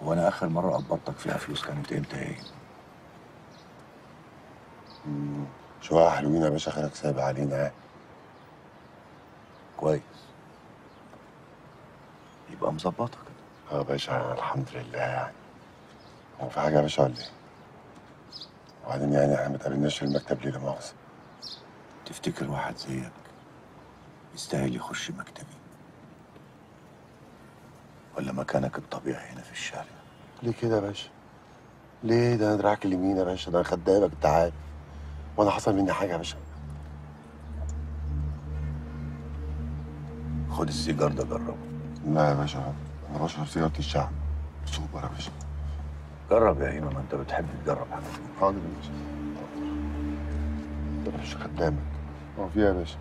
وانا اخر مره قبضتك فيها فلوس كانت امتى ايه شوية حلوين يا باشا خيرك سايب علينا يعني. كويس يبقى مظبطك اه يا باشا الحمد لله يعني هو في حاجة يا باشا ولا ايه؟ وبعدين يعني احنا ما اتقابلناش في المكتب ليه لا مؤاخذة تفتكر واحد زيك يستاهل يخش مكتبي ولا مكانك الطبيعي هنا في الشارع ليه كده يا باشا؟ ليه ده انا دراعك اليمين يا باشا ده انا خدامك انت عارف وانا حصل مني حاجة يا باشا خد السيجار ده جربه لا يا باشا انا بشرب سيجارة الشعب سوبر يا باشا جرب يا هيما ما انت بتحب تجرب حاجات حاضر يا باشا حاضر. يا باشا خدامك هو في إيه يا باشا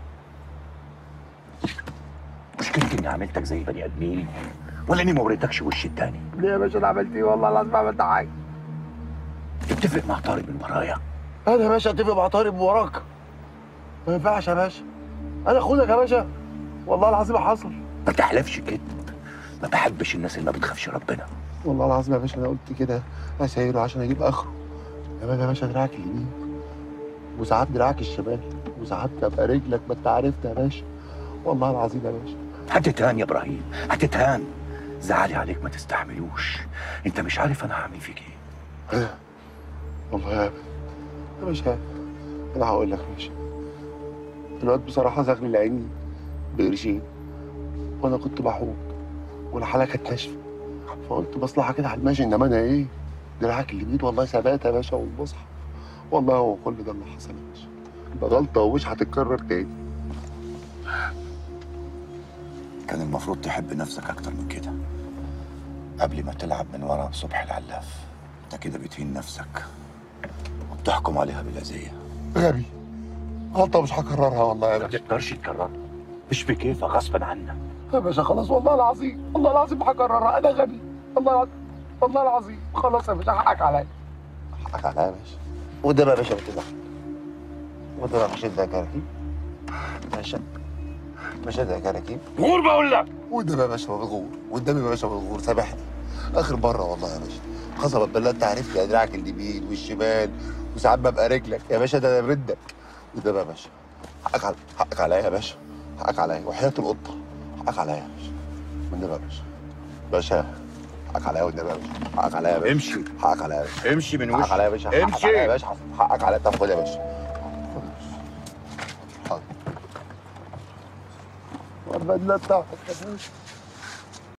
مشكلتي اني عملتك زي بني ادمين ولا اني ما وريتكش وش التاني ليه يا باشا انا عملت ايه والله العظيم ما عملت حاجة تتفق مع طارق من ورايا انا يا باشا اتفق مع طارق وراك ما ينفعش يا باشا انا اخوك يا باشا والله العظيم حصل ما تحلفش كده ما بحبش الناس اللي ما بتخافش ربنا والله العظيم يا باشا انا قلت كده اسايره عشان اجيب اخره يا يا باشا دراعك اليمين وساعات دراعك الشمال وساعات ابقى رجلك ما انت عرفت يا باشا والله العظيم يا باشا هتتهان يا ابراهيم هتتهان زعلي عليك ما تستحملوش انت مش عارف انا هعمل فيك ايه والله يا يا باشا انا هقول لك ماشي الواد بصراحه زغل العيني بقرشين وانا كنت بحوج والحاله كانت ناشفه فقلت مصلحه كده على الماشي انما انا ايه دراعك اليمين والله ثبات يا باشا والمصحف والله هو كل ده اللي حصل يا باشا ده غلطه ومش هتتكرر تاني كان المفروض تحب نفسك اكتر من كده قبل ما تلعب من ورا صبح العلاف انت كده بتهين نفسك وبتحكم عليها بالاذيه غبي غلطه مش هكررها والله يا ما باشا تقدرش تكررها مش بكيفك غصبا عنك يا باشا خلاص والله العظيم والله العظيم هكررها انا غبي والله العظيم والله العظيم خلاص يا باشا حقك عليا حقك عليا يا باشا وده بقى يا باشا بتزعل وده بقى مش ده كراكيب باشا باشا ده كراكيب غور بقول لك وده بقى يا باشا بتغور قدامي يا باشا بتغور سامحني اخر مره والله يا باشا قسما بالله انت عارف لي دراعك اليمين والشمال وساعات ببقى رجلك يا باشا ده انا بردك وده بقى يا باشا حقك على حقك عليا يا باشا حقك عليا وحياة القطه حقك عليا يا باشا والنبي يا باشا باشا حقك عليا والنبي يا باشا حقك عليا يا باشا امشي حقك عليا يا باشا امشي من حقك عليا يا باشا حقك امشي. عليا يا باشا حقك عليا طب خد يا باشا خد يا باشا حاضر والبدله بتاعتك يا باشا